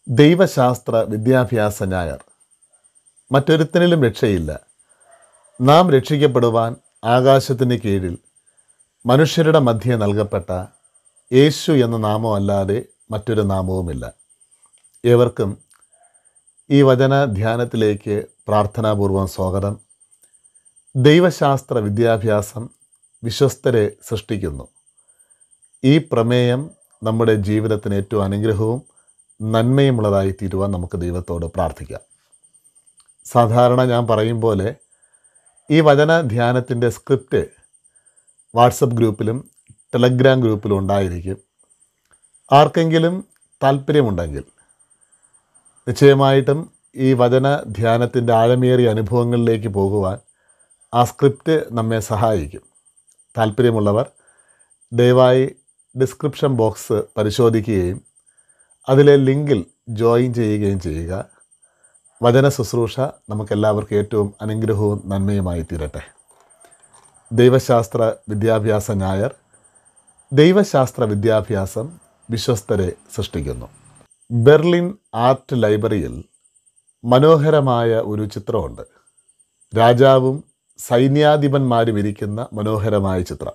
ദൈവശാസ്ത്ര വിദ്യാഭ്യാസ ഞായർ മറ്റൊരുത്തനിലും രക്ഷയില്ല നാം രക്ഷിക്കപ്പെടുവാൻ ആകാശത്തിന് കീഴിൽ മനുഷ്യരുടെ മധ്യേ നൽകപ്പെട്ട യേശു എന്ന നാമം അല്ലാതെ മറ്റൊരു നാമവുമില്ല ഏവർക്കും ഈ വചന ധ്യാനത്തിലേക്ക് പ്രാർത്ഥനാപൂർവം സ്വാഗതം ദൈവശാസ്ത്ര വിദ്യാഭ്യാസം വിശ്വസ്തരെ സൃഷ്ടിക്കുന്നു ഈ പ്രമേയം നമ്മുടെ ജീവിതത്തിന് ഏറ്റവും അനുഗ്രഹവും നന്മയുമുള്ളതായി തീരുവാൻ നമുക്ക് ദൈവത്തോട് പ്രാർത്ഥിക്കാം സാധാരണ ഞാൻ പറയും പോലെ ഈ വചന ധ്യാനത്തിൻ്റെ സ്ക്രിപ്റ്റ് വാട്സപ്പ് ഗ്രൂപ്പിലും ടെലഗ്രാം ഗ്രൂപ്പിലും ഉണ്ടായിരിക്കും ആർക്കെങ്കിലും താല്പര്യമുണ്ടെങ്കിൽ നിശ്ചയമായിട്ടും ഈ വചന ധ്യാനത്തിൻ്റെ ആഴമേറിയ അനുഭവങ്ങളിലേക്ക് പോകുവാൻ ആ സ്ക്രിപ്റ്റ് നമ്മെ സഹായിക്കും താല്പര്യമുള്ളവർ ദയവായി ഡിസ്ക്രിപ്ഷൻ ബോക്സ് പരിശോധിക്കുകയും അതിലെ ലിങ്കിൽ ജോയിൻ ചെയ്യുകയും ചെയ്യുക വചന ശുശ്രൂഷ നമുക്കെല്ലാവർക്കും ഏറ്റവും അനുഗ്രഹവും നന്മയുമായി തീരട്ടെ ദൈവശാസ്ത്ര വിദ്യാഭ്യാസ ഞായർ ദൈവശാസ്ത്ര വിദ്യാഭ്യാസം വിശ്വസ്തരെ സൃഷ്ടിക്കുന്നു ബെർലിൻ ആർട്ട് ലൈബ്രറിയിൽ മനോഹരമായ ഒരു ചിത്രമുണ്ട് രാജാവും സൈന്യാധിപന്മാരും ഇരിക്കുന്ന മനോഹരമായ ചിത്രം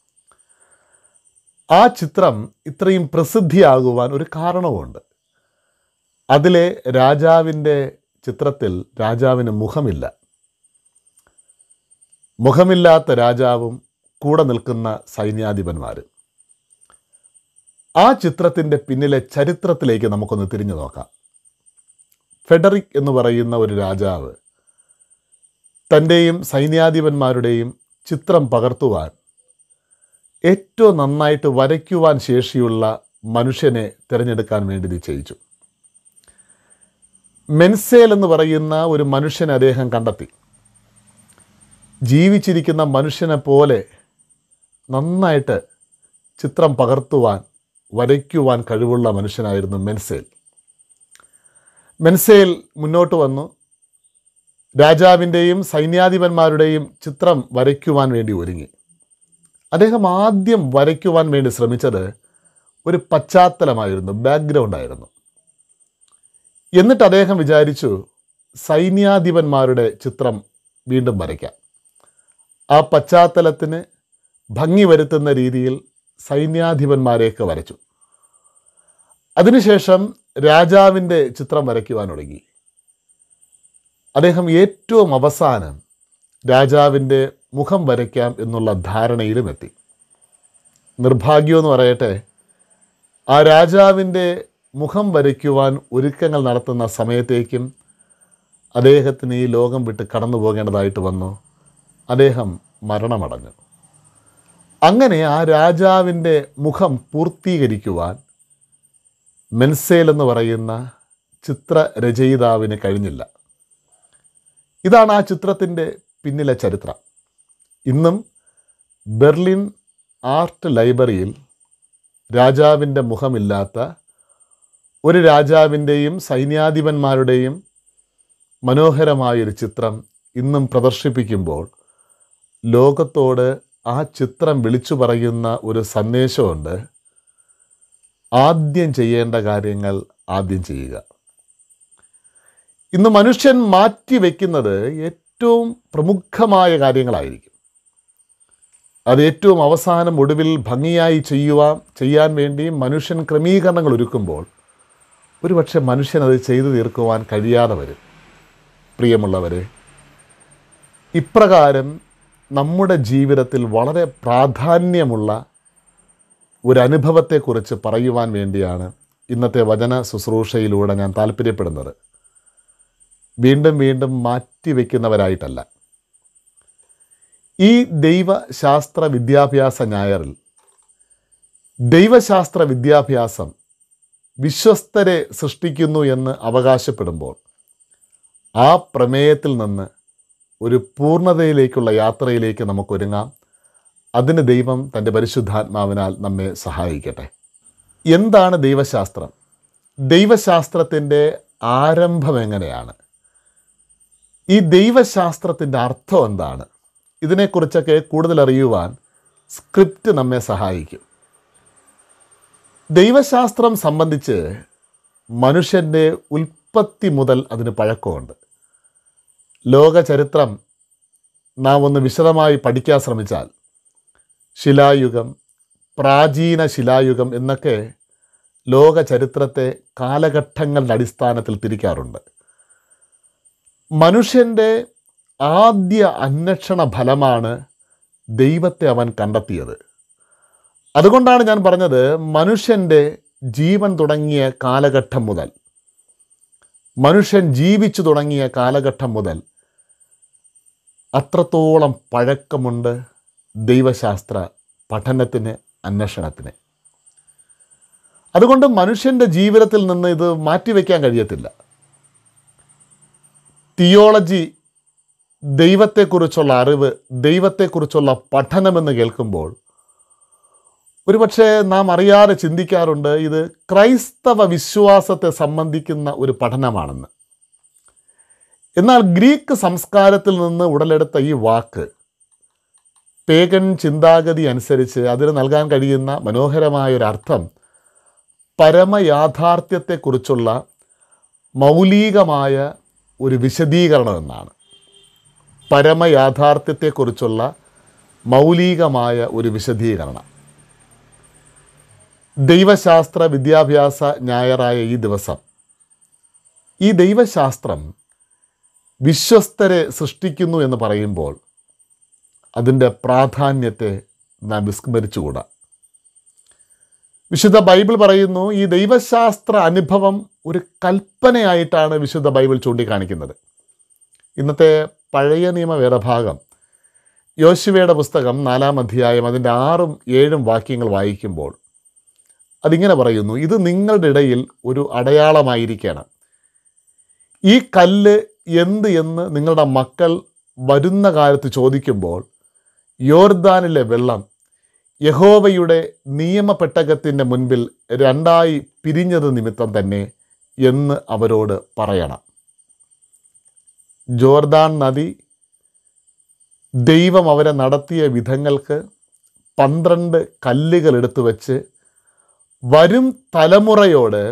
ആ ചിത്രം ഇത്രയും പ്രസിദ്ധിയാകുവാൻ ഒരു കാരണവുമുണ്ട് അതിലെ രാജാവിൻ്റെ ചിത്രത്തിൽ രാജാവിന് മുഖമില്ല മുഖമില്ലാത്ത രാജാവും കൂടെ നിൽക്കുന്ന സൈന്യാധിപന്മാരും ആ ചിത്രത്തിൻ്റെ പിന്നിലെ ചരിത്രത്തിലേക്ക് നമുക്കൊന്ന് തിരിഞ്ഞു നോക്കാം ഫെഡറിക് എന്ന് പറയുന്ന ഒരു രാജാവ് തൻ്റെയും സൈന്യാധിപന്മാരുടെയും ചിത്രം പകർത്തുവാൻ ഏറ്റവും നന്നായിട്ട് വരയ്ക്കുവാൻ ശേഷിയുള്ള മനുഷ്യനെ തിരഞ്ഞെടുക്കാൻ വേണ്ടി നിശ്ചയിച്ചു മെൻസേൽ എന്ന് പറയുന്ന ഒരു മനുഷ്യനെ അദ്ദേഹം കണ്ടെത്തി ജീവിച്ചിരിക്കുന്ന മനുഷ്യനെ പോലെ നന്നായിട്ട് ചിത്രം പകർത്തുവാൻ വരയ്ക്കുവാൻ കഴിവുള്ള മനുഷ്യനായിരുന്നു മെൻസേൽ മെൻസേൽ മുന്നോട്ട് വന്നു രാജാവിൻ്റെയും സൈന്യാധിപന്മാരുടെയും ചിത്രം വരയ്ക്കുവാൻ വേണ്ടി ഒരുങ്ങി അദ്ദേഹം ആദ്യം വരയ്ക്കുവാൻ വേണ്ടി ശ്രമിച്ചത് ഒരു പശ്ചാത്തലമായിരുന്നു ബാക്ക്ഗ്രൗണ്ട് ആയിരുന്നു എന്നിട്ട് അദ്ദേഹം വിചാരിച്ചു സൈന്യാധിപന്മാരുടെ ചിത്രം വീണ്ടും വരയ്ക്കാം ആ പശ്ചാത്തലത്തിന് ഭംഗി വരുത്തുന്ന രീതിയിൽ സൈന്യാധിപന്മാരെയൊക്കെ വരച്ചു അതിനുശേഷം രാജാവിൻ്റെ ചിത്രം വരയ്ക്കുവാൻ തുടങ്ങി അദ്ദേഹം ഏറ്റവും അവസാനം രാജാവിൻ്റെ മുഖം വരയ്ക്കാം എന്നുള്ള ധാരണയിലും എത്തി നിർഭാഗ്യമെന്ന് പറയട്ടെ ആ രാജാവിൻ്റെ മുഖം വരയ്ക്കുവാൻ ഒരുക്കങ്ങൾ നടത്തുന്ന സമയത്തേക്കും അദ്ദേഹത്തിന് ഈ ലോകം വിട്ട് കടന്നു പോകേണ്ടതായിട്ട് വന്നു അദ്ദേഹം മരണമടഞ്ഞു അങ്ങനെ ആ രാജാവിൻ്റെ മുഖം പൂർത്തീകരിക്കുവാൻ മെൻസേൽ എന്ന് പറയുന്ന ചിത്രരചയിതാവിന് കഴിഞ്ഞില്ല ഇതാണ് ആ ചിത്രത്തിൻ്റെ പിന്നിലെ ചരിത്രം ഇന്നും ബെർലിൻ ആർട്ട് ലൈബ്രറിയിൽ രാജാവിൻ്റെ മുഖമില്ലാത്ത ഒരു രാജാവിൻ്റെയും സൈന്യാധിപന്മാരുടെയും മനോഹരമായൊരു ചിത്രം ഇന്നും പ്രദർശിപ്പിക്കുമ്പോൾ ലോകത്തോട് ആ ചിത്രം വിളിച്ചു പറയുന്ന ഒരു സന്ദേശമുണ്ട് ആദ്യം ചെയ്യേണ്ട കാര്യങ്ങൾ ആദ്യം ചെയ്യുക ഇന്ന് മനുഷ്യൻ മാറ്റിവെക്കുന്നത് ഏറ്റവും പ്രമുഖമായ കാര്യങ്ങളായിരിക്കും അത് ഏറ്റവും അവസാനം ഒടുവിൽ ഭംഗിയായി ചെയ്യുവാൻ ചെയ്യാൻ വേണ്ടി മനുഷ്യൻ ക്രമീകരണങ്ങൾ ഒരുക്കുമ്പോൾ ഒരുപക്ഷെ മനുഷ്യൻ അത് ചെയ്തു തീർക്കുവാൻ കഴിയാതെ വരും പ്രിയമുള്ളവരെ ഇപ്രകാരം നമ്മുടെ ജീവിതത്തിൽ വളരെ പ്രാധാന്യമുള്ള ഒരു അനുഭവത്തെക്കുറിച്ച് പറയുവാൻ വേണ്ടിയാണ് ഇന്നത്തെ വചന ശുശ്രൂഷയിലൂടെ ഞാൻ താല്പര്യപ്പെടുന്നത് വീണ്ടും വീണ്ടും മാറ്റിവെക്കുന്നവരായിട്ടല്ല ഈ ദൈവശാസ്ത്ര വിദ്യാഭ്യാസ ഞായറിൽ ദൈവശാസ്ത്ര വിദ്യാഭ്യാസം വിശ്വസ്തരെ സൃഷ്ടിക്കുന്നു എന്ന് അവകാശപ്പെടുമ്പോൾ ആ പ്രമേയത്തിൽ നിന്ന് ഒരു പൂർണ്ണതയിലേക്കുള്ള യാത്രയിലേക്ക് നമുക്കൊരുങ്ങാം അതിന് ദൈവം തൻ്റെ പരിശുദ്ധാത്മാവിനാൽ നമ്മെ സഹായിക്കട്ടെ എന്താണ് ദൈവശാസ്ത്രം ദൈവശാസ്ത്രത്തിൻ്റെ ആരംഭം എങ്ങനെയാണ് ഈ ദൈവശാസ്ത്രത്തിൻ്റെ അർത്ഥം എന്താണ് ഇതിനെക്കുറിച്ചൊക്കെ കൂടുതൽ അറിയുവാൻ സ്ക്രിപ്റ്റ് നമ്മെ സഹായിക്കും ദൈവശാസ്ത്രം സംബന്ധിച്ച് മനുഷ്യൻ്റെ ഉൽപ്പത്തി മുതൽ അതിന് പഴക്കമുണ്ട് ലോക ചരിത്രം നാം ഒന്ന് വിശദമായി പഠിക്കാൻ ശ്രമിച്ചാൽ ശിലായുഗം പ്രാചീന ശിലായുഗം എന്നൊക്കെ ലോക ചരിത്രത്തെ കാലഘട്ടങ്ങളുടെ അടിസ്ഥാനത്തിൽ തിരിക്കാറുണ്ട് മനുഷ്യൻ്റെ ആദ്യ അന്വേഷണ ഫലമാണ് ദൈവത്തെ അവൻ കണ്ടെത്തിയത് അതുകൊണ്ടാണ് ഞാൻ പറഞ്ഞത് മനുഷ്യൻ്റെ ജീവൻ തുടങ്ങിയ കാലഘട്ടം മുതൽ മനുഷ്യൻ ജീവിച്ചു തുടങ്ങിയ കാലഘട്ടം മുതൽ അത്രത്തോളം പഴക്കമുണ്ട് ദൈവശാസ്ത്ര പഠനത്തിന് അന്വേഷണത്തിന് അതുകൊണ്ട് മനുഷ്യൻ്റെ ജീവിതത്തിൽ നിന്ന് ഇത് മാറ്റിവെക്കാൻ കഴിയത്തില്ല തിയോളജി ദൈവത്തെക്കുറിച്ചുള്ള അറിവ് ദൈവത്തെക്കുറിച്ചുള്ള പഠനമെന്ന് കേൾക്കുമ്പോൾ ഒരുപക്ഷെ നാം അറിയാതെ ചിന്തിക്കാറുണ്ട് ഇത് ക്രൈസ്തവ വിശ്വാസത്തെ സംബന്ധിക്കുന്ന ഒരു പഠനമാണെന്ന് എന്നാൽ ഗ്രീക്ക് സംസ്കാരത്തിൽ നിന്ന് ഉടലെടുത്ത ഈ വാക്ക് പേഗൻ ചിന്താഗതി അനുസരിച്ച് അതിന് നൽകാൻ കഴിയുന്ന മനോഹരമായ ഒരു അർത്ഥം പരമയാഥാർത്ഥ്യത്തെക്കുറിച്ചുള്ള മൗലികമായ ഒരു വിശദീകരണം എന്നാണ് പരമയാഥാർത്ഥ്യത്തെക്കുറിച്ചുള്ള മൗലികമായ ഒരു വിശദീകരണം ദൈവശാസ്ത്ര വിദ്യാഭ്യാസ ഞായറായ ഈ ദിവസം ഈ ദൈവശാസ്ത്രം വിശ്വസ്തരെ സൃഷ്ടിക്കുന്നു എന്ന് പറയുമ്പോൾ അതിൻ്റെ പ്രാധാന്യത്തെ നാം വിസ്മരിച്ചുകൂടാ വിശുദ്ധ ബൈബിൾ പറയുന്നു ഈ ദൈവശാസ്ത്ര അനുഭവം ഒരു കൽപ്പനയായിട്ടാണ് വിശുദ്ധ ബൈബിൾ ചൂണ്ടിക്കാണിക്കുന്നത് ഇന്നത്തെ പഴയ നിയമ വേദഭാഗം യോശുവയുടെ പുസ്തകം നാലാം അധ്യായം അതിൻ്റെ ആറും ഏഴും വാക്യങ്ങൾ വായിക്കുമ്പോൾ അതിങ്ങനെ പറയുന്നു ഇത് നിങ്ങളുടെ ഇടയിൽ ഒരു അടയാളമായിരിക്കണം ഈ കല്ല് എന്ത് എന്ന് നിങ്ങളുടെ മക്കൾ വരുന്ന കാലത്ത് ചോദിക്കുമ്പോൾ യോർദാനിലെ വെള്ളം യഹോവയുടെ നിയമപ്പെട്ടകത്തിൻ്റെ മുൻപിൽ രണ്ടായി പിരിഞ്ഞത് നിമിത്തം തന്നെ എന്ന് അവരോട് പറയണം ജോർദാൻ നദി ദൈവം അവരെ നടത്തിയ വിധങ്ങൾക്ക് പന്ത്രണ്ട് കല്ലുകൾ എടുത്തു വച്ച് വരും തലമുറയോട്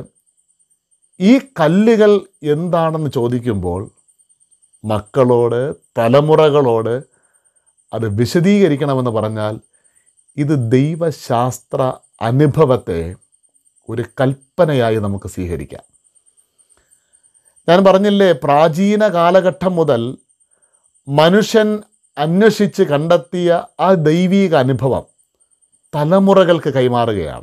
ഈ കല്ലുകൾ എന്താണെന്ന് ചോദിക്കുമ്പോൾ മക്കളോട് തലമുറകളോട് അത് വിശദീകരിക്കണമെന്ന് പറഞ്ഞാൽ ഇത് ദൈവശാസ്ത്ര അനുഭവത്തെ ഒരു കൽപ്പനയായി നമുക്ക് സ്വീകരിക്കാം ഞാൻ പറഞ്ഞില്ലേ പ്രാചീന കാലഘട്ടം മുതൽ മനുഷ്യൻ അന്വേഷിച്ച് കണ്ടെത്തിയ ആ ദൈവീക അനുഭവം തലമുറകൾക്ക് കൈമാറുകയാണ്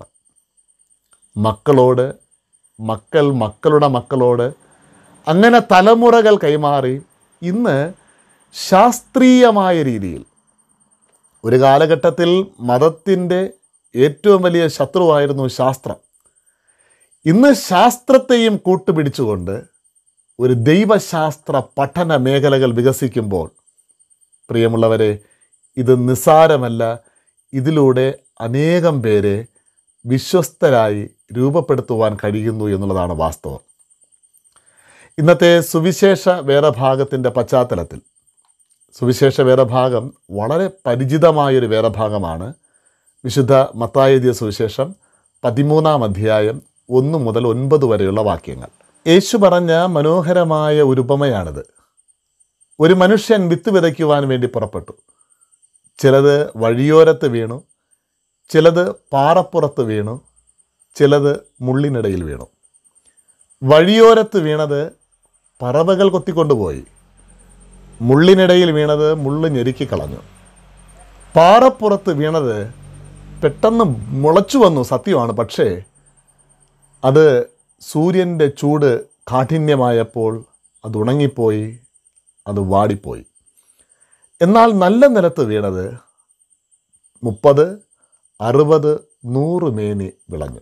മക്കളോട് മക്കൾ മക്കളുടെ മക്കളോട് അങ്ങനെ തലമുറകൾ കൈമാറി ഇന്ന് ശാസ്ത്രീയമായ രീതിയിൽ ഒരു കാലഘട്ടത്തിൽ മതത്തിൻ്റെ ഏറ്റവും വലിയ ശത്രുവായിരുന്നു ശാസ്ത്രം ഇന്ന് ശാസ്ത്രത്തെയും കൂട്ടുപിടിച്ചുകൊണ്ട് ഒരു ദൈവശാസ്ത്ര പഠന മേഖലകൾ വികസിക്കുമ്പോൾ പ്രിയമുള്ളവരെ ഇത് നിസ്സാരമല്ല ഇതിലൂടെ അനേകം പേരെ വിശ്വസ്തരായി രൂപപ്പെടുത്തുവാൻ കഴിയുന്നു എന്നുള്ളതാണ് വാസ്തവം ഇന്നത്തെ സുവിശേഷ വേദഭാഗത്തിൻ്റെ പശ്ചാത്തലത്തിൽ സുവിശേഷ വേദഭാഗം വളരെ പരിചിതമായൊരു വേദഭാഗമാണ് വിശുദ്ധ മത്തായെഴുതിയ സുവിശേഷം പതിമൂന്നാം അധ്യായം ഒന്ന് മുതൽ ഒൻപത് വരെയുള്ള വാക്യങ്ങൾ യേശു പറഞ്ഞ മനോഹരമായ ഒരു ഉപമയാണിത് ഒരു മനുഷ്യൻ വിത്ത് വിതയ്ക്കുവാൻ വേണ്ടി പുറപ്പെട്ടു ചിലത് വഴിയോരത്ത് വീണു ചിലത് പാറപ്പുറത്ത് വീണു ചിലത് മുള്ളിനിടയിൽ വീണു വഴിയോരത്ത് വീണത് പറവകൾ കൊത്തിക്കൊണ്ടുപോയി മുള്ളിനിടയിൽ വീണത് മുള്ള് ഞെരുക്കി കളഞ്ഞു പാറപ്പുറത്ത് വീണത് പെട്ടെന്ന് മുളച്ചു വന്നു സത്യമാണ് പക്ഷേ അത് സൂര്യൻ്റെ ചൂട് കാഠിന്യമായപ്പോൾ അത് ഉണങ്ങിപ്പോയി അത് വാടിപ്പോയി എന്നാൽ നല്ല നിലത്ത് വീണത് മുപ്പത് അറുപത് നൂറ് മേനി വിളഞ്ഞു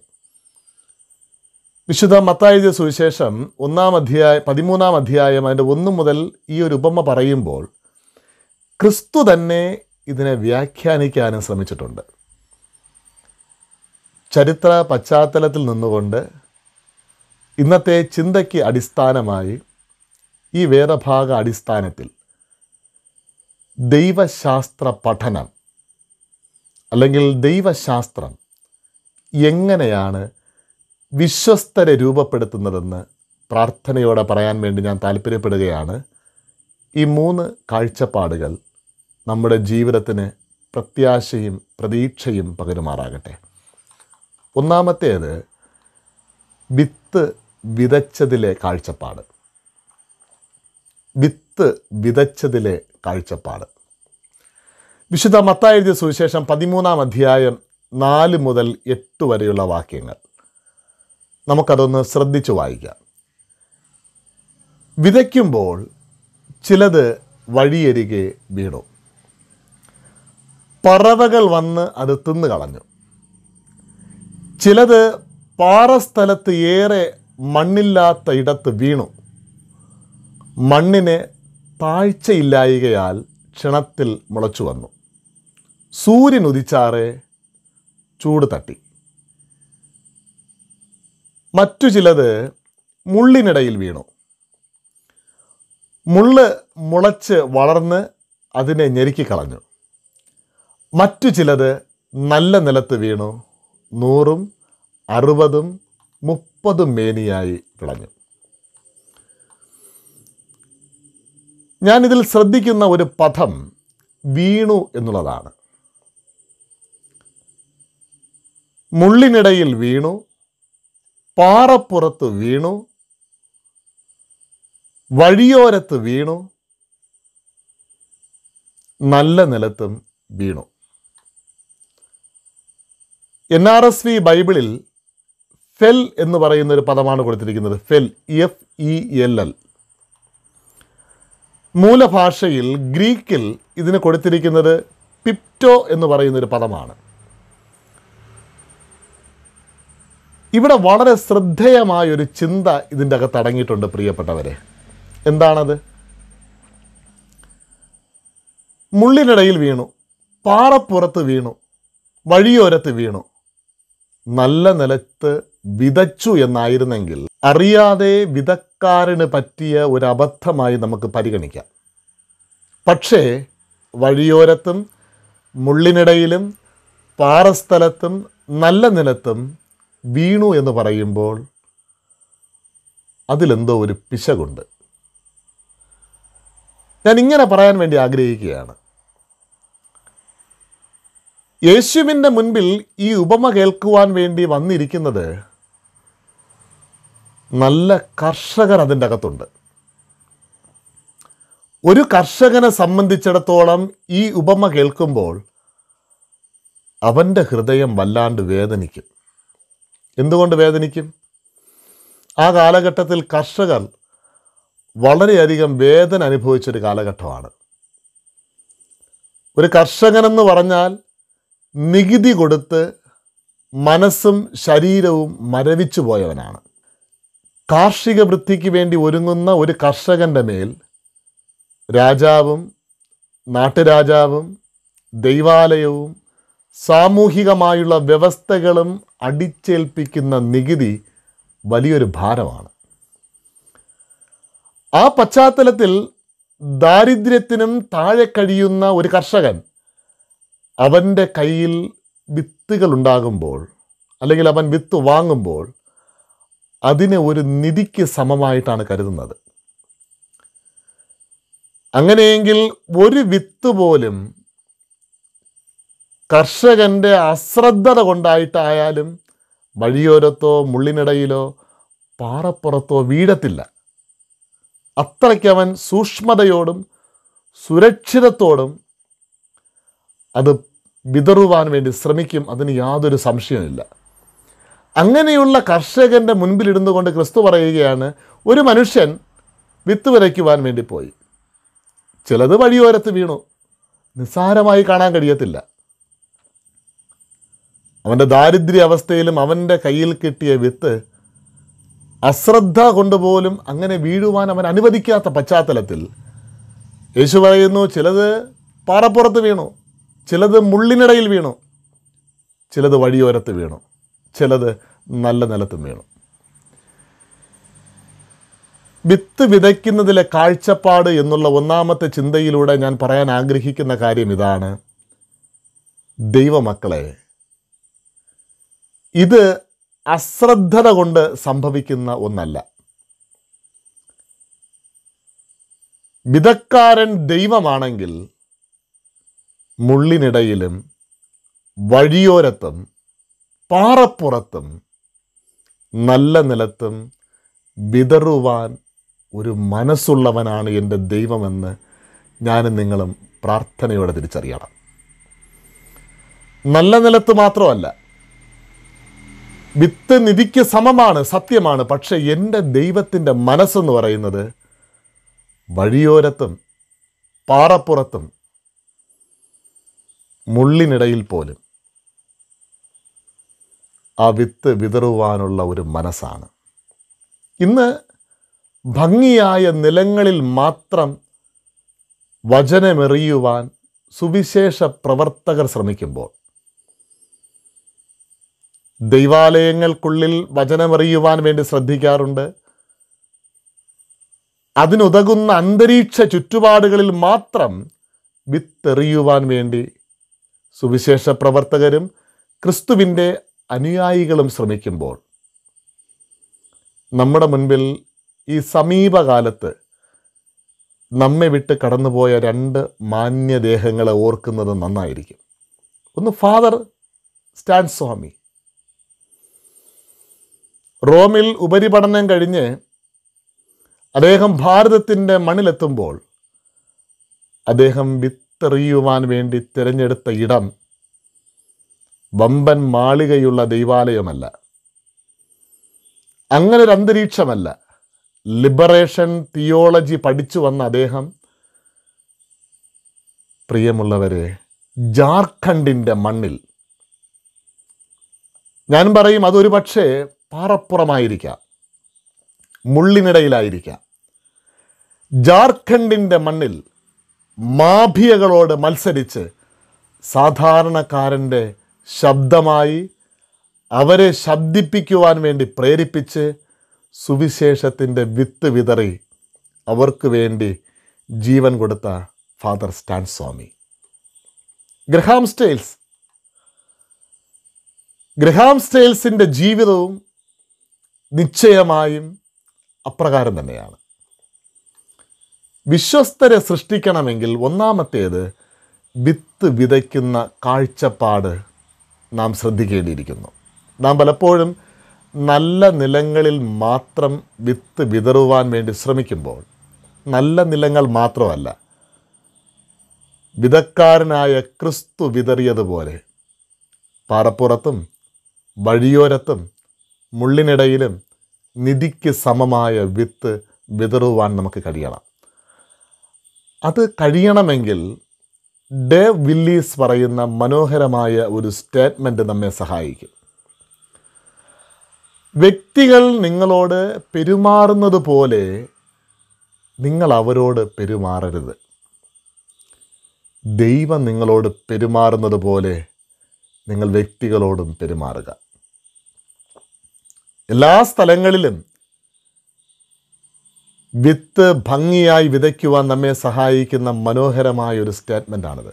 വിശുദ്ധ മത്തായ സുവിശേഷം ഒന്നാം അധ്യായ പതിമൂന്നാം അധ്യായം അതിൻ്റെ ഒന്ന് മുതൽ ഈ ഒരു ഉപമ പറയുമ്പോൾ ക്രിസ്തു തന്നെ ഇതിനെ വ്യാഖ്യാനിക്കാനും ശ്രമിച്ചിട്ടുണ്ട് ചരിത്ര പശ്ചാത്തലത്തിൽ നിന്നുകൊണ്ട് ഇന്നത്തെ ചിന്തയ്ക്ക് അടിസ്ഥാനമായി ഈ വേദഭാഗ അടിസ്ഥാനത്തിൽ ദൈവശാസ്ത്ര പഠനം അല്ലെങ്കിൽ ദൈവശാസ്ത്രം എങ്ങനെയാണ് വിശ്വസ്തരെ രൂപപ്പെടുത്തുന്നതെന്ന് പ്രാർത്ഥനയോടെ പറയാൻ വേണ്ടി ഞാൻ താല്പര്യപ്പെടുകയാണ് ഈ മൂന്ന് കാഴ്ചപ്പാടുകൾ നമ്മുടെ ജീവിതത്തിന് പ്രത്യാശയും പ്രതീക്ഷയും പകരുമാറാകട്ടെ ഒന്നാമത്തേത് വിത്ത് വിതച്ചതിലെ കാഴ്ചപ്പാട് വിത്ത് വിതച്ചതിലെ കാഴ്ചപ്പാട് വിശുദ്ധ മത്തായി എഴുതിയ സുവിശേഷം പതിമൂന്നാം അധ്യായം നാല് മുതൽ എട്ട് വരെയുള്ള വാക്യങ്ങൾ നമുക്കതൊന്ന് ശ്രദ്ധിച്ചു വായിക്കാം വിതയ്ക്കുമ്പോൾ ചിലത് വഴിയരികെ വീണു പറവകൾ വന്ന് അത് തിന്നു കളഞ്ഞു ചിലത് പാറസ്ഥലത്ത് ഏറെ മണ്ണില്ലാത്ത ഇടത്ത് വീണു മണ്ണിന് താഴ്ചയില്ലായികയാൽ ക്ഷണത്തിൽ മുളച്ചു വന്നു സൂര്യൻ ഉദിച്ചാറെ ചൂട് തട്ടി മറ്റു ചിലത് മുള്ളിനിടയിൽ വീണു മുള്ള് മുളച്ച് വളർന്ന് അതിനെ ഞെരുക്കിക്കളഞ്ഞു മറ്റു ചിലത് നല്ല നിലത്ത് വീണു നൂറും അറുപതും മുപ്പതും മേനിയായി വിളഞ്ഞു ഞാനിതിൽ ശ്രദ്ധിക്കുന്ന ഒരു പദം വീണു എന്നുള്ളതാണ് മുള്ളിനിടയിൽ വീണു പാറപ്പുറത്ത് വീണു വഴിയോരത്ത് വീണു നല്ല നിലത്തും വീണു എൻ ആർ എസ് വി ബൈബിളിൽ ഫെൽ എന്ന് പറയുന്ന ഒരു പദമാണ് കൊടുത്തിരിക്കുന്നത് fell F E L L മൂലഭാഷയിൽ ഗ്രീക്കിൽ ഇതിന് കൊടുത്തിരിക്കുന്നത് പിപ്റ്റോ എന്ന് പറയുന്ന ഒരു പദമാണ് ഇവിടെ വളരെ ശ്രദ്ധേയമായ ഒരു ചിന്ത ഇതിൻ്റെ അകത്ത് അടങ്ങിയിട്ടുണ്ട് പ്രിയപ്പെട്ടവരെ എന്താണത് മുള്ളിനിടയിൽ വീണു പാറപ്പുറത്ത് വീണു വഴിയോരത്ത് വീണു നല്ല നിലത്ത് വിതച്ചു എന്നായിരുന്നെങ്കിൽ അറിയാതെ വിതക്കാരന് പറ്റിയ ഒരു അബദ്ധമായി നമുക്ക് പരിഗണിക്കാം പക്ഷേ വഴിയോരത്തും മുള്ളിനിടയിലും പാറസ്ഥലത്തും നല്ല നിലത്തും വീണു എന്ന് പറയുമ്പോൾ അതിലെന്തോ ഒരു പിശകുണ്ട് ഞാൻ ഇങ്ങനെ പറയാൻ വേണ്ടി ആഗ്രഹിക്കുകയാണ് യേശുവിൻ്റെ മുൻപിൽ ഈ ഉപമ കേൾക്കുവാൻ വേണ്ടി വന്നിരിക്കുന്നത് നല്ല കർഷകർ അതിൻ്റെ അകത്തുണ്ട് ഒരു കർഷകനെ സംബന്ധിച്ചിടത്തോളം ഈ ഉപമ കേൾക്കുമ്പോൾ അവൻ്റെ ഹൃദയം വല്ലാണ്ട് വേദനിക്കും എന്തുകൊണ്ട് വേദനിക്കും ആ കാലഘട്ടത്തിൽ കർഷകർ വളരെയധികം വേദന അനുഭവിച്ചൊരു കാലഘട്ടമാണ് ഒരു കർഷകനെന്ന് പറഞ്ഞാൽ നികുതി കൊടുത്ത് മനസ്സും ശരീരവും മരവിച്ചു പോയവനാണ് കാർഷിക വൃത്തിക്ക് വേണ്ടി ഒരുങ്ങുന്ന ഒരു കർഷകൻ്റെ മേൽ രാജാവും നാട്ടുരാജാവും ദൈവാലയവും സാമൂഹികമായുള്ള വ്യവസ്ഥകളും അടിച്ചേൽപ്പിക്കുന്ന നികുതി വലിയൊരു ഭാരമാണ് ആ പശ്ചാത്തലത്തിൽ ദാരിദ്ര്യത്തിനും താഴെ കഴിയുന്ന ഒരു കർഷകൻ അവൻ്റെ കയ്യിൽ വിത്തുകൾ ഉണ്ടാകുമ്പോൾ അല്ലെങ്കിൽ അവൻ വിത്ത് വാങ്ങുമ്പോൾ അതിനെ ഒരു നിധിക്ക് സമമായിട്ടാണ് കരുതുന്നത് അങ്ങനെയെങ്കിൽ ഒരു വിത്ത് പോലും കർഷകൻ്റെ അശ്രദ്ധത കൊണ്ടായിട്ടായാലും വഴിയോരത്തോ മുള്ളിനിടയിലോ പാറപ്പുറത്തോ വീഴത്തില്ല അത്രയ്ക്ക് അവൻ സൂക്ഷ്മതയോടും സുരക്ഷിതത്തോടും അത് വിതറുവാൻ വേണ്ടി ശ്രമിക്കും അതിന് യാതൊരു സംശയമില്ല അങ്ങനെയുള്ള കർഷകൻ്റെ മുൻപിലിരുന്നു കൊണ്ട് ക്രിസ്തു പറയുകയാണ് ഒരു മനുഷ്യൻ വിത്ത് വിതയ്ക്കുവാൻ വേണ്ടി പോയി ചിലത് വഴിയോരത്ത് വീണു നിസ്സാരമായി കാണാൻ കഴിയത്തില്ല അവൻ്റെ ദാരിദ്ര്യ അവസ്ഥയിലും അവൻ്റെ കയ്യിൽ കിട്ടിയ വിത്ത് അശ്രദ്ധ കൊണ്ടുപോലും അങ്ങനെ വീഴുവാൻ അവൻ അനുവദിക്കാത്ത പശ്ചാത്തലത്തിൽ യേശു പറയുന്നു ചിലത് പാറപ്പുറത്ത് വീണു ചിലത് മുള്ളിനിടയിൽ വീണു ചിലത് വഴിയോരത്ത് വീണു ചിലത് നല്ല നിലത്തും വീണു വിത്ത് വിതയ്ക്കുന്നതിലെ കാഴ്ചപ്പാട് എന്നുള്ള ഒന്നാമത്തെ ചിന്തയിലൂടെ ഞാൻ പറയാൻ ആഗ്രഹിക്കുന്ന കാര്യം ഇതാണ് ദൈവമക്കളെ ഇത് അശ്രദ്ധത കൊണ്ട് സംഭവിക്കുന്ന ഒന്നല്ല വിധക്കാരൻ ദൈവമാണെങ്കിൽ മുള്ളിനിടയിലും വഴിയോരത്തും പാറപ്പുറത്തും നല്ല നിലത്തും വിതറുവാൻ ഒരു മനസ്സുള്ളവനാണ് എൻ്റെ ദൈവമെന്ന് ഞാനും നിങ്ങളും പ്രാർത്ഥനയോടെ തിരിച്ചറിയണം നല്ല നിലത്ത് മാത്രമല്ല വിത്ത് നിധിക്ക് സമമാണ് സത്യമാണ് പക്ഷെ എൻ്റെ ദൈവത്തിൻ്റെ മനസ്സെന്ന് പറയുന്നത് വഴിയോരത്തും പാറപ്പുറത്തും മുള്ളിനിടയിൽ പോലും ആ വിത്ത് വിതറുവാനുള്ള ഒരു മനസ്സാണ് ഇന്ന് ഭംഗിയായ നിലങ്ങളിൽ മാത്രം വചനമെറിയുവാൻ സുവിശേഷ പ്രവർത്തകർ ശ്രമിക്കുമ്പോൾ ദൈവാലയങ്ങൾക്കുള്ളിൽ വചനമെറിയുവാൻ വേണ്ടി ശ്രദ്ധിക്കാറുണ്ട് അതിനുതകുന്ന അന്തരീക്ഷ ചുറ്റുപാടുകളിൽ മാത്രം വിത്തെറിയുവാൻ വേണ്ടി സുവിശേഷ പ്രവർത്തകരും ക്രിസ്തുവിൻ്റെ അനുയായികളും ശ്രമിക്കുമ്പോൾ നമ്മുടെ മുൻപിൽ ഈ സമീപകാലത്ത് നമ്മെ വിട്ട് കടന്നുപോയ രണ്ട് മാന്യദേഹങ്ങളെ ഓർക്കുന്നത് നന്നായിരിക്കും ഒന്ന് ഫാദർ സ്റ്റാൻ സ്വാമി റോമിൽ ഉപരിപഠനം കഴിഞ്ഞ് അദ്ദേഹം ഭാരതത്തിൻ്റെ മണ്ണിലെത്തുമ്പോൾ അദ്ദേഹം വിത്തെറിയുവാൻ വേണ്ടി തിരഞ്ഞെടുത്ത ഇടം വമ്പൻ മാളികയുള്ള ദൈവാലയമല്ല അങ്ങനെ ഒരു അന്തരീക്ഷമല്ല ലിബറേഷൻ തിയോളജി പഠിച്ചു വന്ന അദ്ദേഹം പ്രിയമുള്ളവരെ ജാർഖണ്ഡിൻ്റെ മണ്ണിൽ ഞാൻ പറയും അതൊരു പക്ഷേ പാറപ്പുറമായിരിക്കാം മുള്ളിനിടയിലായിരിക്കാം ജാർഖണ്ഡിൻ്റെ മണ്ണിൽ മാഫിയകളോട് മത്സരിച്ച് സാധാരണക്കാരൻ്റെ ശബ്ദമായി അവരെ ശബ്ദിപ്പിക്കുവാൻ വേണ്ടി പ്രേരിപ്പിച്ച് സുവിശേഷത്തിൻ്റെ വിത്ത് വിതറി അവർക്ക് വേണ്ടി ജീവൻ കൊടുത്ത Father Stan Swamy Graham Staines Graham സ്റ്റെയിൽസിൻ്റെ ജീവിതവും നിശ്ചയമായും അപ്രകാരം തന്നെയാണ് വിശ്വസ്തരെ സൃഷ്ടിക്കണമെങ്കിൽ ഒന്നാമത്തേത് വിത്ത് വിതയ്ക്കുന്ന കാഴ്ചപ്പാട് നാം ശ്രദ്ധിക്കേണ്ടിയിരിക്കുന്നു നാം പലപ്പോഴും നല്ല നിലങ്ങളിൽ മാത്രം വിത്ത് വിതറുവാൻ വേണ്ടി ശ്രമിക്കുമ്പോൾ നല്ല നിലങ്ങൾ മാത്രമല്ല വിതക്കാരനായ ക്രിസ്തു വിതറിയതുപോലെ പാറപ്പുറത്തും വഴിയോരത്തും മുള്ളിനിടയിലും നിധിക്ക് സമമായ വിത്ത് വിതറുവാൻ നമുക്ക് കഴിയണം അത് കഴിയണമെങ്കിൽ ഡേവ് വില്ലീസ് പറയുന്ന മനോഹരമായ ഒരു സ്റ്റേറ്റ്മെൻറ്റ് നമ്മെ സഹായിക്കും വ്യക്തികൾ നിങ്ങളോട് പെരുമാറുന്നത് പോലെ നിങ്ങൾ അവരോട് പെരുമാറരുത് ദൈവം നിങ്ങളോട് പെരുമാറുന്നത് പോലെ നിങ്ങൾ വ്യക്തികളോടും പെരുമാറുക എല്ലാ സ്ഥലങ്ങളിലും വിത്ത് ഭംഗിയായി വിതയ്ക്കുവാൻ നമ്മെ സഹായിക്കുന്ന മനോഹരമായ ഒരു സ്റ്റേറ്റ്മെൻ്റാണിത്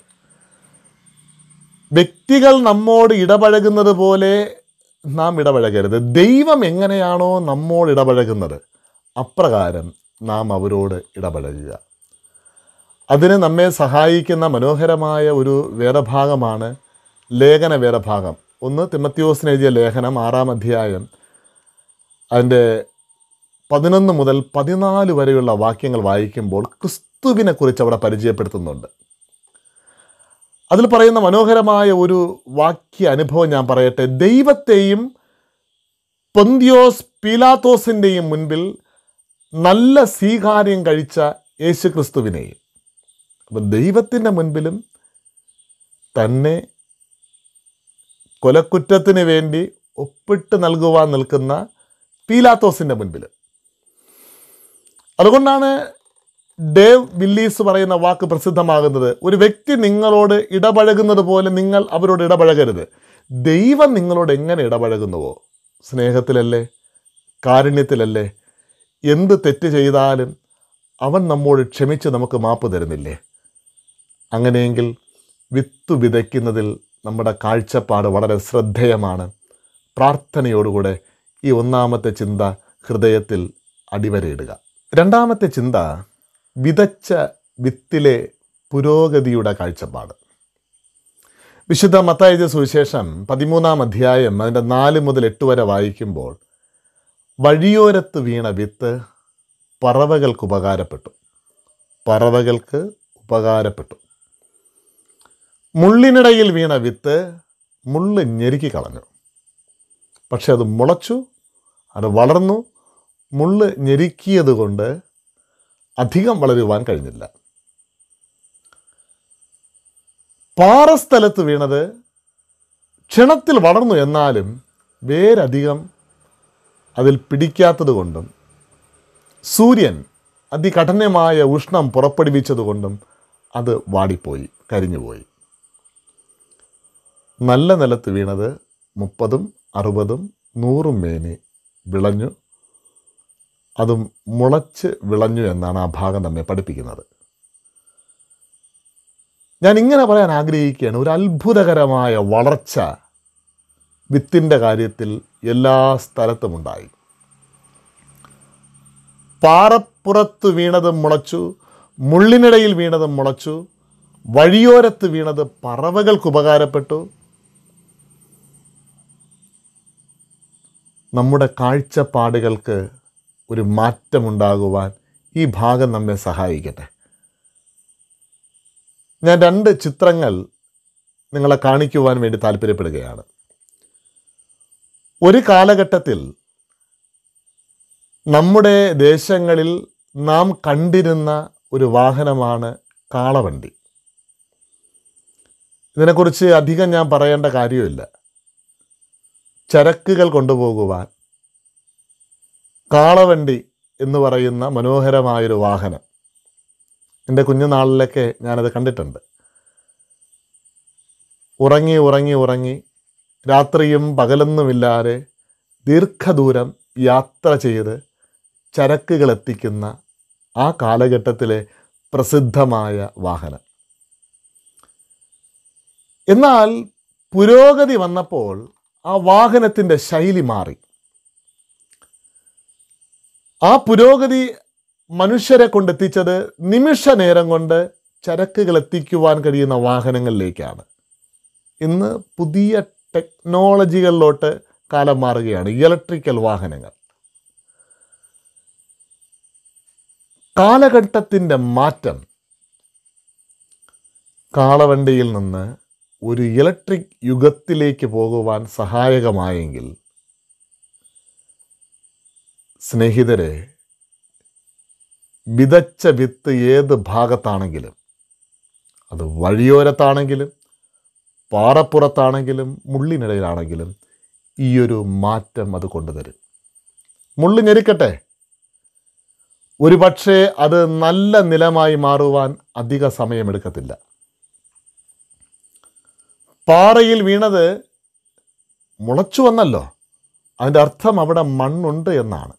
വ്യക്തികൾ നമ്മോട് ഇടപഴകുന്നത് പോലെ നാം ഇടപഴകരുത് ദൈവം എങ്ങനെയാണോ നമ്മോട് ഇടപഴകുന്നത് അപ്രകാരം നാം അവരോട് ഇടപഴകുക അതിന് നമ്മെ സഹായിക്കുന്ന മനോഹരമായ ഒരു വേദഭാഗമാണ് ലേഖന വേദഭാഗം ഒന്ന് തിമത്യോസിന് എഴുതിയ ലേഖനം ആറാം അധ്യായം അതിൻ്റെ പതിനൊന്ന് മുതൽ പതിനാല് വരെയുള്ള വാക്യങ്ങൾ വായിക്കുമ്പോൾ ക്രിസ്തുവിനെ കുറിച്ച് അവിടെ പരിചയപ്പെടുത്തുന്നുണ്ട് അതിൽ പറയുന്ന മനോഹരമായ ഒരു വാക്യ അനുഭവം ഞാൻ പറയട്ടെ ദൈവത്തെയും പൊന്തിയോസ് പീലാത്തോസിൻ്റെയും മുൻപിൽ നല്ല സ്വീകാര്യം കഴിച്ച യേശു ക്രിസ്തുവിനെയും അപ്പം ദൈവത്തിൻ്റെ മുൻപിലും തന്നെ കൊലക്കുറ്റത്തിന് വേണ്ടി ഒപ്പിട്ട് നൽകുവാൻ നിൽക്കുന്ന പീലാത്തോസിൻ്റെ മുൻപിൽ അതുകൊണ്ടാണ് ഡേവ് വില്ലീസ് പറയുന്ന വാക്ക് പ്രസിദ്ധമാകുന്നത് ഒരു വ്യക്തി നിങ്ങളോട് ഇടപഴകുന്നത് പോലെ നിങ്ങൾ അവരോട് ഇടപഴകരുത് ദൈവം നിങ്ങളോട് എങ്ങനെ ഇടപഴകുന്നുവോ സ്നേഹത്തിലല്ലേ കാരുണ്യത്തിലല്ലേ എന്ത് തെറ്റ് ചെയ്താലും അവൻ നമ്മോട് ക്ഷമിച്ച് നമുക്ക് മാപ്പ് തരുന്നില്ലേ അങ്ങനെയെങ്കിൽ വിത്ത് വിതയ്ക്കുന്നതിൽ നമ്മുടെ കാഴ്ചപ്പാട് വളരെ ശ്രദ്ധേയമാണ് പ്രാർത്ഥനയോടുകൂടെ ഈ ഒന്നാമത്തെ ചിന്ത ഹൃദയത്തിൽ അടിവരയിടുക രണ്ടാമത്തെ ചിന്ത വിതച്ച വിത്തിലെ പുരോഗതിയുടെ കാഴ്ചപ്പാട് വിശുദ്ധ മത്തായ സുവിശേഷം പതിമൂന്നാം അധ്യായം അതിൻ്റെ നാല് മുതൽ എട്ട് വരെ വായിക്കുമ്പോൾ വഴിയോരത്ത് വീണ വിത്ത് പറവകൾക്ക് ഉപകാരപ്പെട്ടു പറവകൾക്ക് ഉപകാരപ്പെട്ടു മുള്ളിനിടയിൽ വീണ വിത്ത് മുള്ള് ഞെരുക്കി കളഞ്ഞു പക്ഷെ അത് മുളച്ചു അത് വളർന്നു മുള്ള് ഞെരുക്കിയത് കൊണ്ട് അധികം വളരുവാൻ കഴിഞ്ഞില്ല പാറസ്ഥലത്ത് വീണത് ക്ഷണത്തിൽ വളർന്നു എന്നാലും വേരധികം അതിൽ പിടിക്കാത്തത് കൊണ്ടും സൂര്യൻ അതികഠിനമായ ഉഷ്ണം പുറപ്പെടുവിച്ചതുകൊണ്ടും അത് വാടിപ്പോയി കരിഞ്ഞുപോയി നല്ല നിലത്ത് വീണത് മുപ്പതും അറുപതും നൂറും മേനി വിളഞ്ഞു അതും മുളച്ച് വിളഞ്ഞു എന്നാണ് ആ ഭാഗം നമ്മെ പഠിപ്പിക്കുന്നത് ഞാൻ ഇങ്ങനെ പറയാൻ ആഗ്രഹിക്കുകയാണ് ഒരു അത്ഭുതകരമായ വളർച്ച വിത്തിൻ്റെ കാര്യത്തിൽ എല്ലാ സ്ഥലത്തുമുണ്ടായി പാറപ്പുറത്ത് വീണതും മുളച്ചു മുള്ളിനിടയിൽ വീണതും മുളച്ചു വഴിയോരത്ത് വീണത് പറവകൾക്ക് ഉപകാരപ്പെട്ടു നമ്മുടെ കാഴ്ചപ്പാടുകൾക്ക് ഒരു മാറ്റമുണ്ടാകുവാൻ ഈ ഭാഗം നമ്മെ സഹായിക്കട്ടെ ഞാൻ രണ്ട് ചിത്രങ്ങൾ നിങ്ങളെ കാണിക്കുവാൻ വേണ്ടി താല്പര്യപ്പെടുകയാണ് ഒരു കാലഘട്ടത്തിൽ നമ്മുടെ ദേശങ്ങളിൽ നാം കണ്ടിരുന്ന ഒരു വാഹനമാണ് കാളവണ്ടി ഇതിനെക്കുറിച്ച് അധികം ഞാൻ പറയേണ്ട കാര്യമില്ല ചരക്കുകൾ കൊണ്ടുപോകുവാൻ കാളവണ്ടി എന്ന് പറയുന്ന മനോഹരമായൊരു വാഹനം എൻ്റെ കുഞ്ഞുനാളിലൊക്കെ ഞാനത് കണ്ടിട്ടുണ്ട് ഉറങ്ങി ഉറങ്ങി ഉറങ്ങി രാത്രിയും പകലൊന്നുമില്ലാതെ ദീർഘദൂരം യാത്ര ചെയ്ത് ചരക്കുകൾ എത്തിക്കുന്ന ആ കാലഘട്ടത്തിലെ പ്രസിദ്ധമായ വാഹനം എന്നാൽ പുരോഗതി വന്നപ്പോൾ ആ വാഹനത്തിൻ്റെ ശൈലി മാറി ആ പുരോഗതി മനുഷ്യരെ കൊണ്ടെത്തിച്ചത് നിമിഷ നേരം കൊണ്ട് ചരക്കുകൾ എത്തിക്കുവാൻ കഴിയുന്ന വാഹനങ്ങളിലേക്കാണ് ഇന്ന് പുതിയ ടെക്നോളജികളിലോട്ട് കാലം മാറുകയാണ് ഇലക്ട്രിക്കൽ വാഹനങ്ങൾ കാലഘട്ടത്തിൻ്റെ മാറ്റം കാളവണ്ടിയിൽ നിന്ന് ഒരു ഇലക്ട്രിക് യുഗത്തിലേക്ക് പോകുവാൻ സഹായകമായെങ്കിൽ സ്നേഹിതരെ വിതച്ച വിത്ത് ഏത് ഭാഗത്താണെങ്കിലും അത് വഴിയോരത്താണെങ്കിലും പാറപ്പുറത്താണെങ്കിലും മുള്ളിനിടയിലാണെങ്കിലും ഈ ഒരു മാറ്റം അത് കൊണ്ടുതരും മുള്ളി ഞെരുക്കട്ടെ ഒരു പക്ഷേ അത് നല്ല നിലമായി മാറുവാൻ അധിക സമയമെടുക്കത്തില്ല പാറയിൽ വീണത് മുളച്ചു വന്നല്ലോ അതിൻ്റെ അർത്ഥം അവിടെ മണ്ണുണ്ട് എന്നാണ്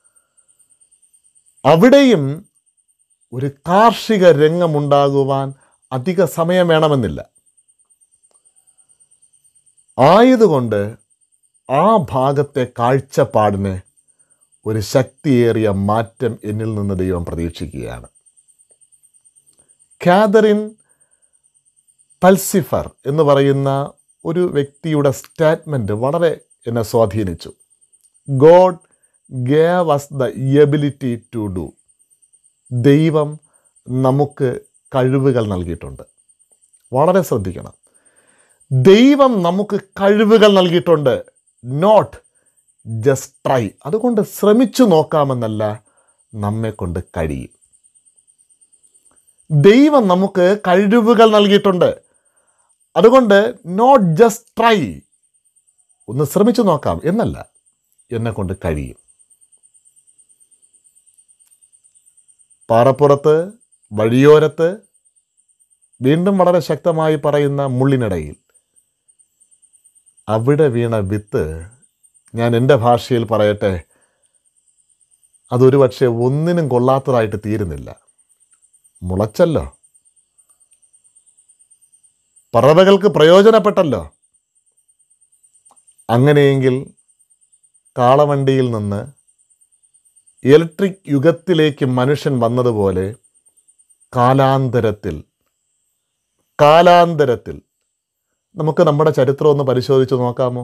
അവിടെയും ഒരു കാർഷിക രംഗമുണ്ടാകുവാൻ അധിക സമയം വേണമെന്നില്ല ആയതുകൊണ്ട് ആ ഭാഗത്തെ കാഴ്ചപ്പാടിന് ഒരു ശക്തിയേറിയ മാറ്റം എന്നിൽ നിന്ന് ദൈവം പ്രതീക്ഷിക്കുകയാണ് കാതറിൻ പൽസിഫർ എന്ന് പറയുന്ന ഒരു വ്യക്തിയുടെ സ്റ്റേറ്റ്മെൻറ്റ് വളരെ എന്നെ സ്വാധീനിച്ചു God gave us the ability to do ദൈവം നമുക്ക് കഴിവുകൾ നൽകിയിട്ടുണ്ട് വളരെ ശ്രദ്ധിക്കണം ദൈവം നമുക്ക് കഴിവുകൾ നൽകിയിട്ടുണ്ട് നോട്ട് ജസ്റ്റ് ട്രൈ അതുകൊണ്ട് ശ്രമിച്ചു നോക്കാമെന്നല്ല നമ്മെ കൊണ്ട് കഴിയും ദൈവം നമുക്ക് കഴിവുകൾ നൽകിയിട്ടുണ്ട് അതുകൊണ്ട് നോട്ട് ജസ്റ്റ് ട്രൈ ഒന്ന് ശ്രമിച്ചു നോക്കാം എന്നല്ല എന്നെ കൊണ്ട് കഴിയും പാറപ്പുറത്ത് വഴിയോരത്ത് വീണ്ടും വളരെ ശക്തമായി പറയുന്ന മുള്ളിനിടയിൽ അവിടെ വീണ വിത്ത് ഞാൻ എൻ്റെ ഭാഷയിൽ പറയട്ടെ അതൊരു പക്ഷേ ഒന്നിനും കൊള്ളാത്തതായിട്ട് തീരുന്നില്ല മുളച്ചല്ലോ പറവകൾക്ക് പ്രയോജനപ്പെട്ടല്ലോ അങ്ങനെയെങ്കിൽ കാളവണ്ടിയിൽ നിന്ന് ഇലക്ട്രിക് യുഗത്തിലേക്ക് മനുഷ്യൻ വന്നതുപോലെ കാലാന്തരത്തിൽ കാലാന്തരത്തിൽ നമുക്ക് നമ്മുടെ ചരിത്രം ഒന്ന് പരിശോധിച്ച് നോക്കാമോ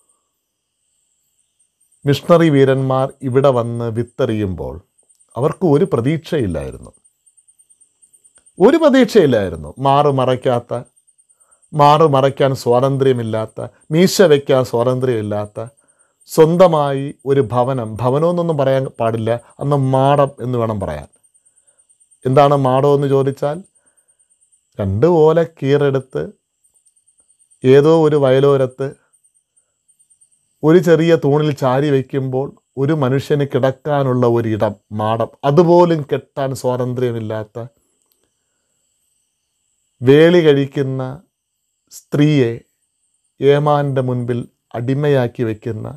മിഷണറി വീരന്മാർ ഇവിടെ വന്ന് വിത്തെറിയുമ്പോൾ അവർക്ക് ഒരു പ്രതീക്ഷയില്ലായിരുന്നു ഒരു പ്രതീക്ഷയില്ലായിരുന്നു മാറു മറയ്ക്കാത്ത മാറു മറയ്ക്കാൻ സ്വാതന്ത്ര്യമില്ലാത്ത മീശ വയ്ക്കാൻ സ്വാതന്ത്ര്യമില്ലാത്ത സ്വന്തമായി ഒരു ഭവനം ഭവനമെന്നൊന്നും പറയാൻ പാടില്ല അന്ന് മാടം എന്ന് വേണം പറയാൻ എന്താണ് മാടം എന്ന് ചോദിച്ചാൽ രണ്ട് ഓല കീറെടുത്ത് ഏതോ ഒരു വയലോരത്ത് ഒരു ചെറിയ തൂണിൽ ചാരി വയ്ക്കുമ്പോൾ ഒരു മനുഷ്യന് കിടക്കാനുള്ള ഒരിടം മാടം അതുപോലും കെട്ടാൻ സ്വാതന്ത്ര്യമില്ലാത്ത വേളി കഴിക്കുന്ന സ്ത്രീയെ ഏമാൻ്റെ മുൻപിൽ അടിമയാക്കി വയ്ക്കുന്ന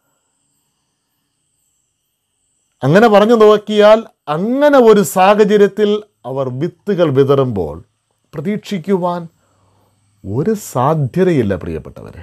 അങ്ങനെ പറഞ്ഞു നോക്കിയാൽ അങ്ങനെ ഒരു സാഹചര്യത്തിൽ അവർ വിത്തുകൾ വിതറുമ്പോൾ പ്രതീക്ഷിക്കുവാൻ ഒരു സാധ്യതയില്ല പ്രിയപ്പെട്ടവരെ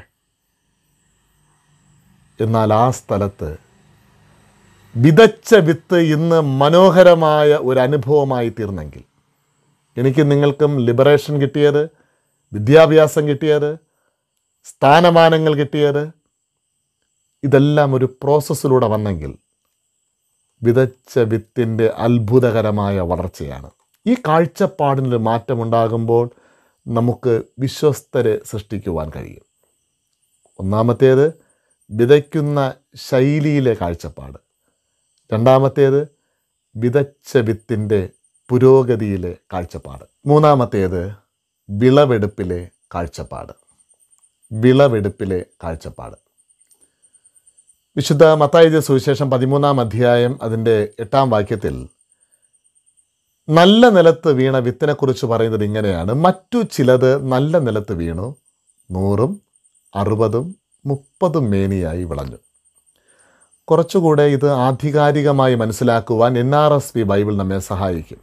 എന്നാൽ ആ സ്ഥലത്ത് വിതച്ച വിത്ത് ഇന്ന് മനോഹരമായ ഒരു അനുഭവമായി തീർന്നെങ്കിൽ എനിക്ക് നിങ്ങൾക്കും ലിബറേഷൻ കിട്ടിയത് വിദ്യാഭ്യാസം കിട്ടിയത് സ്ഥാനമാനങ്ങൾ കിട്ടിയത് ഇതെല്ലാം ഒരു പ്രോസസ്സിലൂടെ വന്നെങ്കിൽ വിതച്ച വിത്തിൻ്റെ അത്ഭുതകരമായ വളർച്ചയാണ് ഈ കാഴ്ചപ്പാടിനൊരു മാറ്റമുണ്ടാകുമ്പോൾ നമുക്ക് വിശ്വസ്തരെ സൃഷ്ടിക്കുവാൻ കഴിയും ഒന്നാമത്തേത് വിതയ്ക്കുന്ന ശൈലിയിലെ കാഴ്ചപ്പാട് രണ്ടാമത്തേത് വിതച്ച വിത്തിൻ്റെ പുരോഗതിയിലെ കാഴ്ചപ്പാട് മൂന്നാമത്തേത് വിളവെടുപ്പിലെ കാഴ്ചപ്പാട് വിളവെടുപ്പിലെ കാഴ്ചപ്പാട് വിശുദ്ധ മത്തായ സുവിശേഷം പതിമൂന്നാം അധ്യായം അതിൻ്റെ എട്ടാം വാക്യത്തിൽ നല്ല നിലത്ത് വീണ വിത്തിനെക്കുറിച്ച് പറയുന്നത് ഇങ്ങനെയാണ് മറ്റു ചിലത് നല്ല നിലത്ത് വീണു നൂറും അറുപതും മുപ്പതും മേനിയായി വിളഞ്ഞു കുറച്ചുകൂടെ ഇത് ആധികാരികമായി മനസ്സിലാക്കുവാൻ N R S P Bible നമ്മെ സഹായിക്കും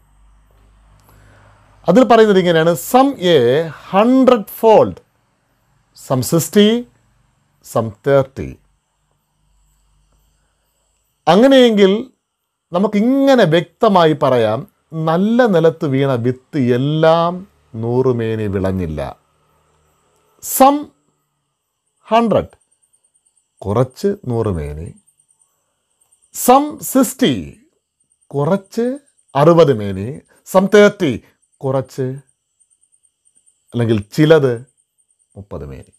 അതിൽ പറയുന്നത് ഇങ്ങനെയാണ് some a hundred fold some sixty some thirty അങ്ങനെയെങ്കിൽ നമുക്കിങ്ങനെ വ്യക്തമായി പറയാം നല്ല നിലത്ത് വീണ വിത്ത് എല്ലാം നൂറുമേനി വിളഞ്ഞില്ല സം ഹൺഡ്രഡ് കുറച്ച് നൂറുമേനി സം സിക്സ്റ്റി കുറച്ച് അറുപത് മേനി സം തേർട്ടി കുറച്ച് അല്ലെങ്കിൽ ചിലത് മുപ്പത് മേനി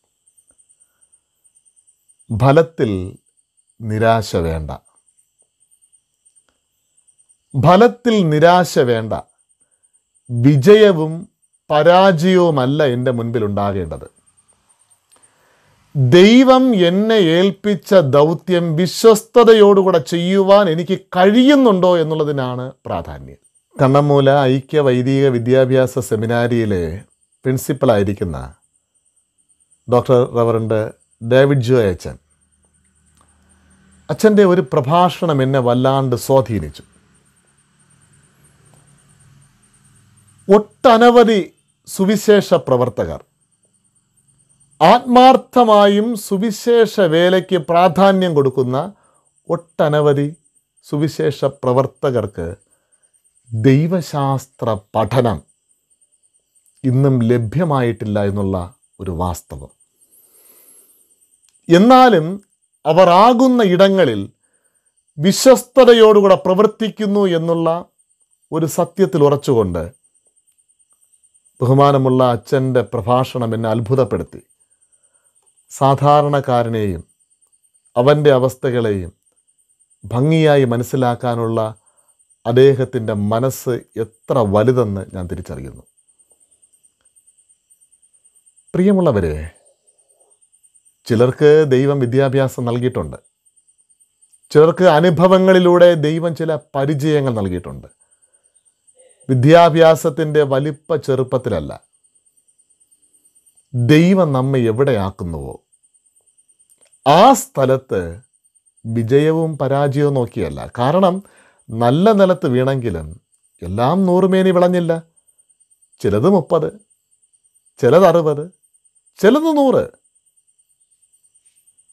ഫലത്തിൽ നിരാശ വേണ്ട ഫലത്തിൽ നിരാശ വേണ്ട വിജയവും പരാജയവുമല്ല എൻ്റെ മുൻപിൽ ഉണ്ടാകേണ്ടത് ദൈവം എന്നെ ഏൽപ്പിച്ച ദൗത്യം വിശ്വസ്തയോടുകൂടെ ചെയ്യുവാൻ എനിക്ക് കഴിയുന്നുണ്ടോ എന്നുള്ളതിനാണ് പ്രാധാന്യം കണ്ണമ്മൂല ഐക്യ വൈദിക വിദ്യാഭ്യാസ സെമിനാരിയിലെ പ്രിൻസിപ്പളായിരിക്കുന്ന ഡോക്ടർ റവറൻഡ് ഡേവിഡ് ജോ അച്ഛൻ അച്ഛൻ്റെ ഒരു പ്രഭാഷണം എന്നെ വല്ലാണ്ട് സ്വാധീനിച്ചു ഒട്ടനവധി സുവിശേഷ പ്രവർത്തകർ ആത്മാർത്ഥമായും സുവിശേഷ വേലയ്ക്ക് പ്രാധാന്യം കൊടുക്കുന്ന ഒട്ടനവധി സുവിശേഷ പ്രവർത്തകർക്ക് ദൈവശാസ്ത്ര പഠനം ഇന്നും ലഭ്യമായിട്ടില്ല എന്നുള്ള ഒരു വാസ്തവം എന്നാലും അവർ ആകുന്ന ഇടങ്ങളിൽ വിശ്വസ്തതയോടുകൂടെ പ്രവർത്തിക്കുന്നു എന്നുള്ള ഒരു സത്യത്തിൽ ഉറച്ചുകൊണ്ട് ബഹുമാനമുള്ള അച്ഛൻ്റെ പ്രഭാഷണം എന്നെ അത്ഭുതപ്പെടുത്തി സാധാരണക്കാരനെയും അവൻ്റെ അവസ്ഥകളെയും ഭംഗിയായി മനസ്സിലാക്കാനുള്ള അദ്ദേഹത്തിൻ്റെ മനസ്സ് എത്ര വലുതെന്ന് ഞാൻ തിരിച്ചറിയുന്നു പ്രിയമുള്ളവരെ ചിലർക്ക് ദൈവം വിദ്യാഭ്യാസം നൽകിയിട്ടുണ്ട് ചിലർക്ക് അനുഭവങ്ങളിലൂടെ ദൈവം ചില പരിചയങ്ങൾ നൽകിയിട്ടുണ്ട് വിദ്യാഭ്യാസത്തിൻ്റെ വലിപ്പ ചെറുപ്പത്തിലല്ല ദൈവം നമ്മെ എവിടെയാക്കുന്നുവോ ആ സ്ഥലത്ത് വിജയവും പരാജയവും നോക്കിയല്ല കാരണം നല്ല നിലത്ത് വീണെങ്കിലും എല്ലാം നൂറുമേനി വിളഞ്ഞില്ല ചിലത് മുപ്പത് ചിലത് അറുപത് ചിലത് നൂറ്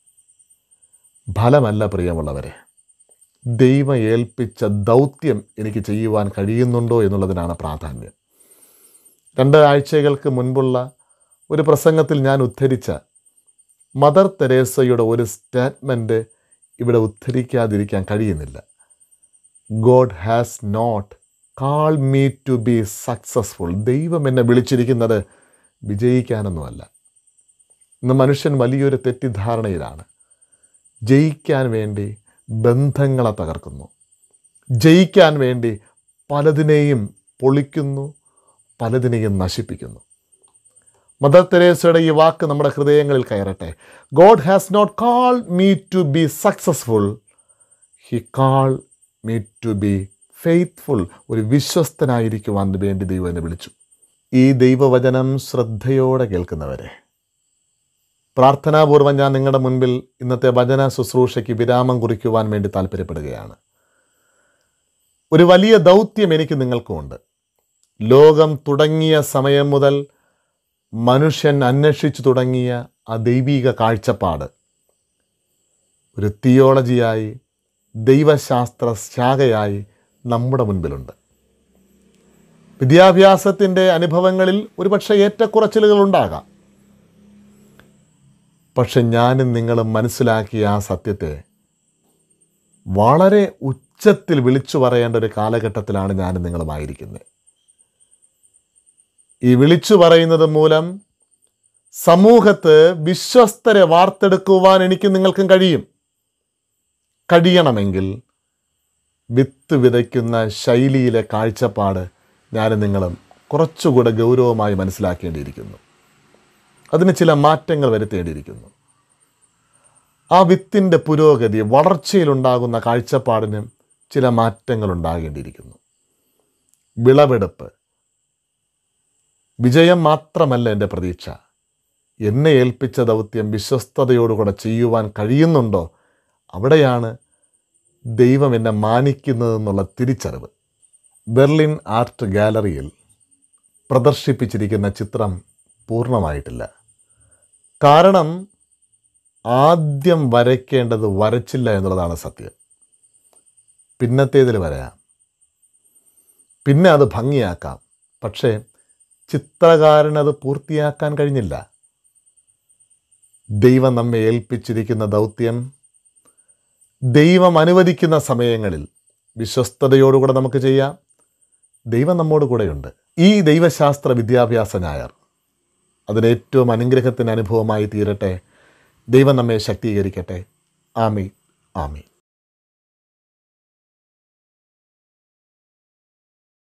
ഫലമല്ല പ്രിയമുള്ളവരെ ദൈവം ഏൽപ്പിച്ച ദൗത്യം എനിക്ക് ചെയ്യുവാൻ കഴിയുന്നുണ്ടോ എന്നുള്ളതിനാണ് പ്രാധാന്യം രണ്ട് ആഴ്ചകൾക്ക് മുൻപുള്ള ഒരു പ്രസംഗത്തിൽ ഞാൻ ഉദ്ധരിച്ച മദർ തെരേസയുടെ ഒരു സ്റ്റേറ്റ്മെൻറ്റ് ഇവിടെ ഉദ്ധരിക്കാതിരിക്കാൻ കഴിയുന്നില്ല God has not call me to be successful ദൈവം എന്നെ വിളിച്ചിരിക്കുന്നത് വിജയിക്കാനൊന്നുമല്ല ഇന്ന് മനുഷ്യൻ വലിയൊരു തെറ്റിദ്ധാരണയിലാണ് ജയിക്കാൻ വേണ്ടി ബന്ധങ്ങളെ തകർക്കുന്നു ജയിക്കാൻ വേണ്ടി പലതിനെയും പൊളിക്കുന്നു പലതിനെയും നശിപ്പിക്കുന്നു മദർ തെരേസയുടെ ഈ വാക്ക് നമ്മുടെ ഹൃദയങ്ങളിൽ കയറട്ടെ God has not call me to be successful he call me to be faithful ഒരു വിശ്വസ്തനായിരിക്കുവാൻ വേണ്ടി ദൈവം എന്നെ വിളിച്ചു ഈ ദൈവവചനം ശ്രദ്ധയോടെ കേൾക്കുന്നവരെ പ്രാർത്ഥനാപൂർവം ഞാൻ നിങ്ങളുടെ മുൻപിൽ ഇന്നത്തെ വചന ശുശ്രൂഷയ്ക്ക് വിരാമം കുറിക്കുവാൻ വേണ്ടി താല്പര്യപ്പെടുകയാണ് ഒരു വലിയ ദൗത്യം എനിക്ക് നിങ്ങൾക്കുമുണ്ട് ലോകം തുടങ്ങിയ സമയം മുതൽ മനുഷ്യൻ അന്വേഷിച്ചു തുടങ്ങിയ ആ ദൈവീക കാഴ്ചപ്പാട് ഒരു തിയോളജിയായി ദൈവശാസ്ത്ര ശാഖയായി നമ്മുടെ മുൻപിലുണ്ട് വിദ്യാഭ്യാസത്തിൻ്റെ അനുഭവങ്ങളിൽ ഒരുപക്ഷെ ഏറ്റക്കുറച്ചിലുകൾ ഉണ്ടാകാം പക്ഷെ ഞാനും നിങ്ങളും മനസ്സിലാക്കിയ ആ സത്യത്തെ വളരെ ഉച്ചത്തിൽ വിളിച്ചു പറയേണ്ട ഒരു കാലഘട്ടത്തിലാണ് ഞാനും നിങ്ങളുമായിരിക്കുന്നത് ഈ വിളിച്ചു പറയുന്നത് മൂലം സമൂഹത്ത് വിശ്വസ്തരെ വാർത്തെടുക്കുവാൻ എനിക്ക് നിങ്ങൾക്കും കഴിയും കഴിയണമെങ്കിൽ വിത്ത് വിതയ്ക്കുന്ന ശൈലിയിലെ കാഴ്ചപ്പാട് ഞാനും നിങ്ങളും കുറച്ചുകൂടെ ഗൗരവമായി മനസ്സിലാക്കേണ്ടിയിരിക്കുന്നു അതിന് ചില മാറ്റങ്ങൾ വരുത്തേണ്ടിയിരിക്കുന്നു ആ വിത്തിൻ്റെ പുരോഗതി വളർച്ചയിലുണ്ടാകുന്ന കാഴ്ചപ്പാടിന് ചില മാറ്റങ്ങൾ ഉണ്ടാകേണ്ടിയിരിക്കുന്നു വിളവെടുപ്പ് വിജയം മാത്രമല്ല എൻ്റെ പ്രതീക്ഷ എന്നെ ഏൽപ്പിച്ച ദൗത്യം വിശ്വസ്തയോടുകൂടെ ചെയ്യുവാൻ കഴിയുന്നുണ്ടോ അവിടെയാണ് ദൈവം എന്നെ മാനിക്കുന്നതെന്നുള്ള തിരിച്ചറിവ് ബെർലിൻ ആർട്ട് ഗാലറിയിൽ പ്രദർശിപ്പിച്ചിരിക്കുന്ന ചിത്രം പൂർണ്ണമായിട്ടില്ല കാരണം ആദ്യം വരയ്ക്കേണ്ടത് വരച്ചില്ല എന്നുള്ളതാണ് സത്യം പിന്നത്തേതിൽ വരാം പിന്നെ അത് ഭംഗിയാക്കാം പക്ഷേ ചിത്രകാരനത് പൂർത്തിയാക്കാൻ കഴിഞ്ഞില്ല ദൈവം നമ്മെ ഏൽപ്പിച്ചിരിക്കുന്ന ദൗത്യം ദൈവം അനുവദിക്കുന്ന സമയങ്ങളിൽ വിശ്വസ്തയോടുകൂടെ നമുക്ക് ചെയ്യാം ദൈവം നമ്മോട് കൂടെയുണ്ട് ഈ ദൈവശാസ്ത്ര വിദ്യാഭ്യാസ ഞായർ അതിന് ഏറ്റവും അനുഗ്രഹത്തിന് അനുഭവമായി തീരട്ടെ ദൈവം നമ്മെ ശക്തീകരിക്കട്ടെ ആമി ആമി